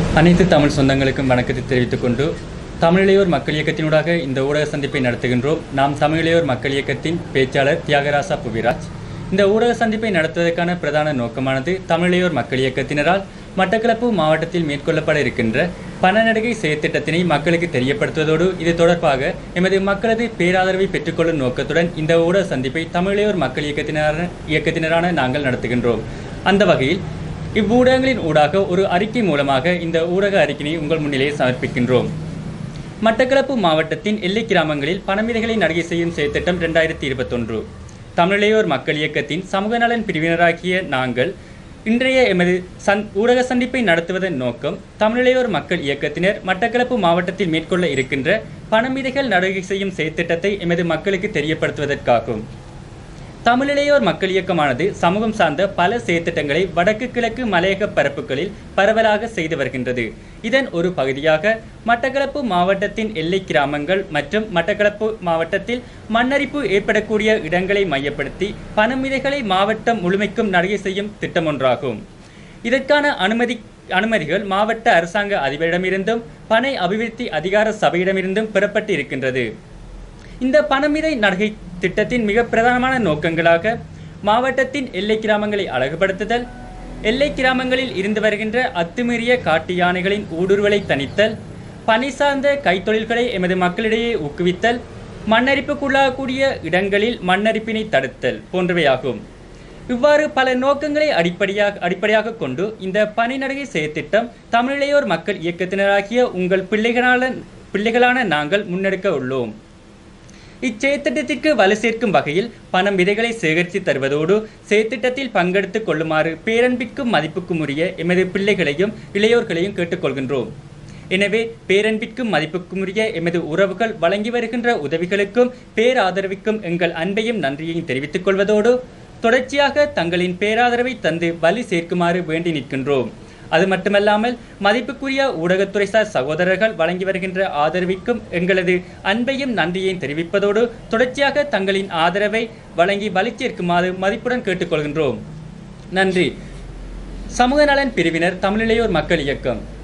அனைத்து தமிழ் சொந்தங்களுக்கும் வணக்கத்தை தெரிவித்துக் கொண்டு தமிழிளையோர் மக்கள் இயக்கத்தினூடாக இந்த ஊடக சந்திப்பை நடத்துகின்றோம் நாம் தமிழிளையோர் மக்கள் இயக்கத்தின் பேச்சாளர் தியாகராசா புவிராஜ் இந்த ஊடக சந்திப்பை நடத்துவதற்கான பிரதான நோக்கமானது தமிழிளையோர் மக்கள் இயக்கத்தினரால் மட்டக்களப்பு மாவட்டத்தில் மேற்கொள்ளப்பட இருக்கின்ற பணநடுகை செயற்திட்டத்தினை மக்களுக்கு தெரியப்படுத்துவதோடு இது தொடர்பாக எமது மக்களது பேராதரவை பெற்றுக்கொள்ளும் நோக்கத்துடன் இந்த ஊடக சந்திப்பை தமிழிளையோர் மக்கள் இயக்கத்தினரான இயக்கத்தினரான நாங்கள் நடத்துகின்றோம் அந்த வகையில் இவ்வூடகங்களின் ஊடாக ஒரு அறிக்கை மூலமாக இந்த ஊடக அறிக்கையை உங்கள் முன்னிலையில் சமர்ப்பிக்கின்றோம் மட்டக்களப்பு மாவட்டத்தின் எல்லை கிராமங்களில் பணமிதைகளை நடிகை செய்யும் செயற்திட்டம் இரண்டாயிரத்தி இருபத்தொன்று தமிழிளையோர் மக்கள் இயக்கத்தின் சமூக நலன் பிரிவினராகிய நாங்கள் இன்றைய எமது சந் ஊடக சந்திப்பை நடத்துவதன் நோக்கம் தமிழிளையோர் மக்கள் இயக்கத்தினர் மட்டக்களப்பு மாவட்டத்தில் மேற்கொள்ள இருக்கின்ற பணமிதைகள் நடுகை செய்யும் செயற்திட்டத்தை எமது மக்களுக்கு தெரியப்படுத்துவதற்காகும் தமிழிளையோர் மக்கள் இயக்கமானது சமூகம் சார்ந்த பல செயற்திட்டங்களை வடக்கு கிழக்கு மலையக பரப்புகளில் பரவலாக செய்து வருகின்றது இதன் ஒரு பகுதியாக மட்டக்களப்பு மாவட்டத்தின் எல்லை கிராமங்கள் மற்றும் மட்டக்களப்பு மாவட்டத்தில் மண்ணரிப்பு ஏற்படக்கூடிய இடங்களை மையப்படுத்தி பணமிதைகளை மாவட்டம் முழுமைக்கும் நடுகை செய்யும் திட்டம் ஒன்றாகும் இதற்கான அனுமதி அனுமதிகள் மாவட்ட அரசாங்க அதிபரிடமிருந்தும் பனை அபிவிருத்தி அதிகார சபையிடமிருந்தும் பெறப்பட்டு இருக்கின்றது இந்த பணமிதை நடுகை திட்டத்தின் மிக பிரதானமான நோக்கங்களாக மாவட்டத்தின் எல்லை கிராமங்களை அழகுபடுத்துதல் எல்லை கிராமங்களில் இருந்து வருகின்ற அத்துமீறிய காட்டு யானைகளின் ஊடுருவலை தணித்தல் பணி சார்ந்த கைத்தொழில்களை எமது மக்களிடையே ஊக்குவித்தல் மண்ணரிப்புக்குள்ளாகக்கூடிய இடங்களில் மண்ணரிப்பினை தடுத்தல் போன்றவையாகும் இவ்வாறு பல நோக்கங்களை அடிப்படையாக அடிப்படையாக கொண்டு இந்த பணி நடுகை செயற்திட்டம் தமிழிளையோர் மக்கள் இயக்கத்தினராகிய உங்கள் பிள்ளைகளான பிள்ளைகளான நாங்கள் முன்னெடுக்க உள்ளோம் இச்செயற்திட்டத்திற்கு வலு சேர்க்கும் வகையில் பணம் விதைகளை சேகரித்து தருவதோடு செயற்திட்டத்தில் பங்கெடுத்துக் கொள்ளுமாறு பேரன்பிற்கும் மதிப்புக்கும் உரிய எமது பிள்ளைகளையும் இளையோர்களையும் கேட்டுக்கொள்கின்றோம் எனவே பேரன்பிற்கும் மதிப்புக்கும் உரிய எமது உறவுகள் வழங்கி வருகின்ற உதவிகளுக்கும் பேராதரவுக்கும் எங்கள் அன்பையும் நன்றியையும் தெரிவித்துக் கொள்வதோடு தொடர்ச்சியாக தங்களின் பேராதரவை தந்து வலு சேர்க்குமாறு வேண்டி நிற்கின்றோம் அது மட்டுமல்லாமல் மதிப்புக்குரிய ஊடகத்துறைசார் சகோதரர்கள் வழங்கி வருகின்ற ஆதரவிற்கும் எங்களது அன்பையும் நன்றியையும் தெரிவிப்பதோடு தொடர்ச்சியாக தங்களின் ஆதரவை வழங்கி வலி சேர்க்குமாறு மதிப்புடன் கேட்டுக்கொள்கின்றோம் நன்றி சமூக நலன் பிரிவினர் தமிழிளையோர் மக்கள் இயக்கம்